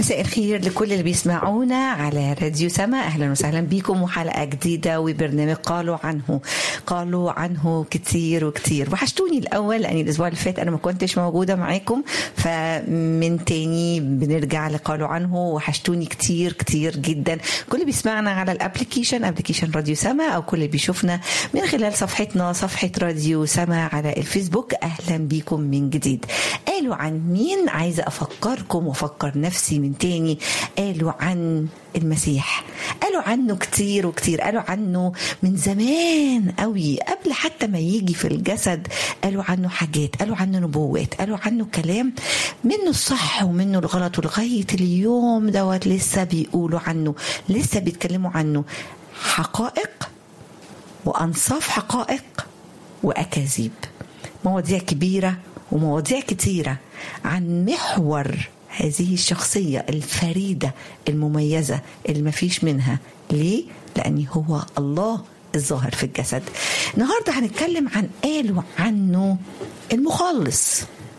مساء الخير لكل اللي بيسمعونا على راديو سما اهلا وسهلا بكم وحلقه جديده وبرنامج قالوا عنه قالوا عنه كتير وكتير وحشتوني الاول لاني الاسبوع اللي فات انا ما كنتش موجوده معاكم فمن تاني بنرجع لقالوا عنه وحشتوني كتير كتير جدا كل اللي بيسمعنا على الابلكيشن ابلكيشن راديو سما او كل اللي بيشوفنا من خلال صفحتنا صفحه راديو سما على الفيسبوك اهلا بكم من جديد قالوا عن مين عايزه افكركم وافكر نفسي من تاني قالوا عن المسيح قالوا عنه كتير وكتير قالوا عنه من زمان قوي قبل حتى ما يجي في الجسد قالوا عنه حاجات قالوا عنه نبوات قالوا عنه كلام منه الصح ومنه الغلط ولغاية اليوم دوت لسه بيقولوا عنه لسه بيتكلموا عنه حقائق وأنصاف حقائق وأكاذيب مواضيع كبيرة ومواضيع كتيرة عن محور هذه الشخصية الفريدة المميزة اللي مفيش منها ليه؟ لأن هو الله الظاهر في الجسد النهاردة هنتكلم عن قالوا عنه المخلص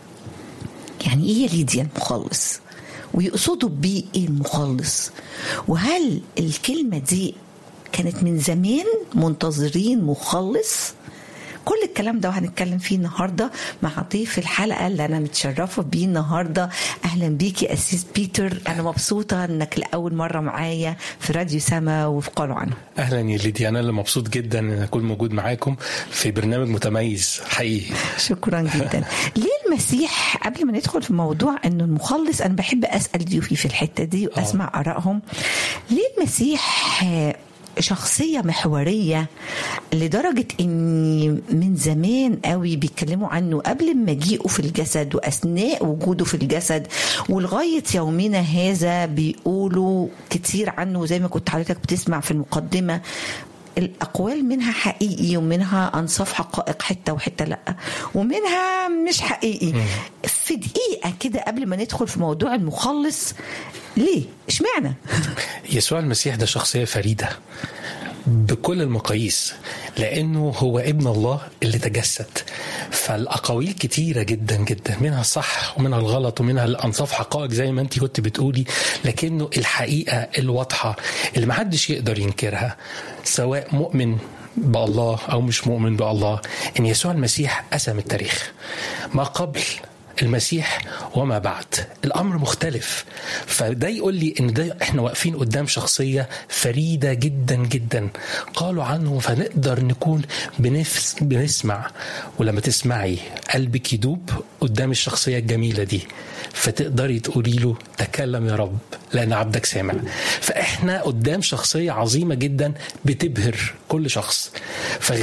يعني ايه يا ليديا المخلص ويقصدوا بيه ايه المخلص وهل الكلمة دي كانت من زمان منتظرين مخلص كل الكلام ده وهنتكلم فيه النهارده مع ضيف الحلقه اللي انا متشرفه بيه النهارده اهلا بيكي اسيس بيتر انا مبسوطه انك لاول مره معايا في راديو سما وفي قالوا عنه اهلا يا ليديا انا اللي مبسوط جدا ان اكون موجود معاكم في برنامج متميز حقيقي شكرا جدا ليه المسيح قبل ما ندخل في موضوع انه المخلص انا بحب اسال ضيوفي في الحته دي واسمع ارائهم ليه المسيح شخصية محورية لدرجة ان من زمان قوي بيتكلموا عنه قبل ما جيئه في الجسد واثناء وجوده في الجسد ولغاية يومنا هذا بيقولوا كتير عنه زي ما كنت حضرتك بتسمع في المقدمة الأقوال منها حقيقي ومنها أنصاف حقائق حتة وحتة لأ ومنها مش حقيقي في دقيقة كده قبل ما ندخل في موضوع المخلص ليه؟ اشمعنى؟ يسوع المسيح ده شخصية فريدة بكل المقاييس لانه هو ابن الله اللي تجسد فالاقاويل كتيره جدا جدا منها الصح ومنها الغلط ومنها الانصاف حقائق زي ما انت كنت بتقولي لكنه الحقيقه الواضحه اللي محدش يقدر ينكرها سواء مؤمن بالله او مش مؤمن بالله ان يسوع المسيح قسم التاريخ ما قبل المسيح وما بعد الامر مختلف فده يقول لي ان ده احنا واقفين قدام شخصيه فريده جدا جدا قالوا عنه فنقدر نكون بنفس بنسمع ولما تسمعي قلبك يدوب قدام الشخصيه الجميله دي فتقدري تقولي له تكلم يا رب لان عبدك سامع فاحنا قدام شخصيه عظيمه جدا بتبهر كل شخص